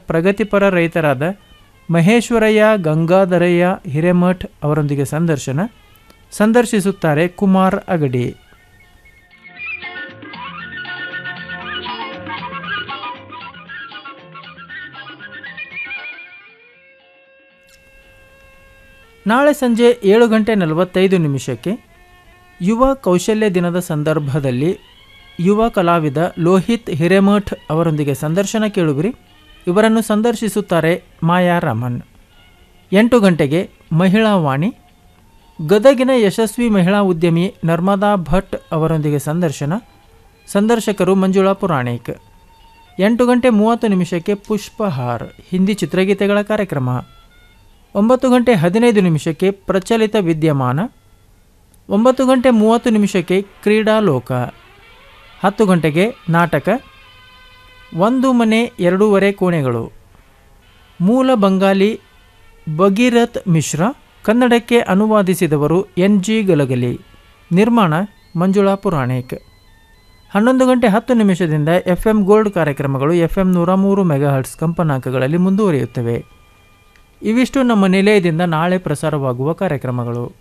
ಪ್ರಗತಿಪರ ರೈತರಾದ ಮಹೇಶ್ವರಯ್ಯ ಗಂಗಾಧರಯ್ಯ ಹಿರೇಮಠ್ ಅವರೊಂದಿಗೆ ಸಂದರ್ಶನ ಸಂದರ್ಶಿಸುತ್ತಾರೆ ಕುಮಾರ್ ಅಗಡಿ ನಾಳೆ ಸಂಜೆ ಏಳು ಗಂಟೆ ನಲವತ್ತೈದು ನಿಮಿಷಕ್ಕೆ ಯುವ ಕೌಶಲ್ಯ ದಿನದ ಸಂದರ್ಭದಲ್ಲಿ ಯುವ ಕಲಾವಿದ ಲೋಹಿತ್ ಹಿರೇಮಠ್ ಅವರೊಂದಿಗೆ ಸಂದರ್ಶನ ಕೇಳುವಿರಿ ಇವರನ್ನು ಸಂದರ್ಶಿಸುತ್ತಾರೆ ಮಾಯಾ ರಾಮನ್ ಎಂಟು ಗಂಟೆಗೆ ಮಹಿಳಾ ವಾಣಿ ಗದಗಿನ ಯಶಸ್ವಿ ಮಹಿಳಾ ಉದ್ಯಮಿ ನರ್ಮದಾ ಭಟ್ ಅವರೊಂದಿಗೆ ಸಂದರ್ಶನ ಸಂದರ್ಶಕರು ಮಂಜುಳಾ ಪುರಾಣಿಕ್ ಎಂಟು ಗಂಟೆ ಮೂವತ್ತು ನಿಮಿಷಕ್ಕೆ ಪುಷ್ಪಹಾರ್ ಹಿಂದಿ ಚಿತ್ರಗೀತೆಗಳ ಕಾರ್ಯಕ್ರಮ ಒಂಬತ್ತು ಗಂಟೆ ಹದಿನೈದು ನಿಮಿಷಕ್ಕೆ ಪ್ರಚಲಿತ ವಿದ್ಯಮಾನ ಒಂಬತ್ತು ಗಂಟೆ ಮೂವತ್ತು ನಿಮಿಷಕ್ಕೆ ಕ್ರೀಡಾಲೋಕ ಹತ್ತು ಗಂಟೆಗೆ ನಾಟಕ ಒಂದು ಮನೆ ಎರಡೂವರೆ ಕೋಣೆಗಳು ಮೂಲ ಬಂಗಾಲಿ ಭಗೀರಥ್ ಮಿಶ್ರಾ ಕನ್ನಡಕ್ಕೆ ಅನುವಾದಿಸಿದವರು ಎನ್ ಜಿ ಗಲಗಲಿ ನಿರ್ಮಾಣ ಮಂಜುಳಾ ಪುರಾಣಿಕ್ ಹನ್ನೊಂದು ಗಂಟೆ ಹತ್ತು ನಿಮಿಷದಿಂದ ಎಫ್ ಎಂ ಗೋಲ್ಡ್ ಕಾರ್ಯಕ್ರಮಗಳು ಎಫ್ ಎಂ ನೂರ ಮೂರು ಮೆಗಾಹರ್ಟ್ಸ್ ಕಂಪನಾಂಕಗಳಲ್ಲಿ ಮುಂದುವರಿಯುತ್ತವೆ ಇವಿಷ್ಟು ನಮ್ಮ ನಿಲಯದಿಂದ ನಾಳೆ ಪ್ರಸಾರವಾಗುವ ಕಾರ್ಯಕ್ರಮಗಳು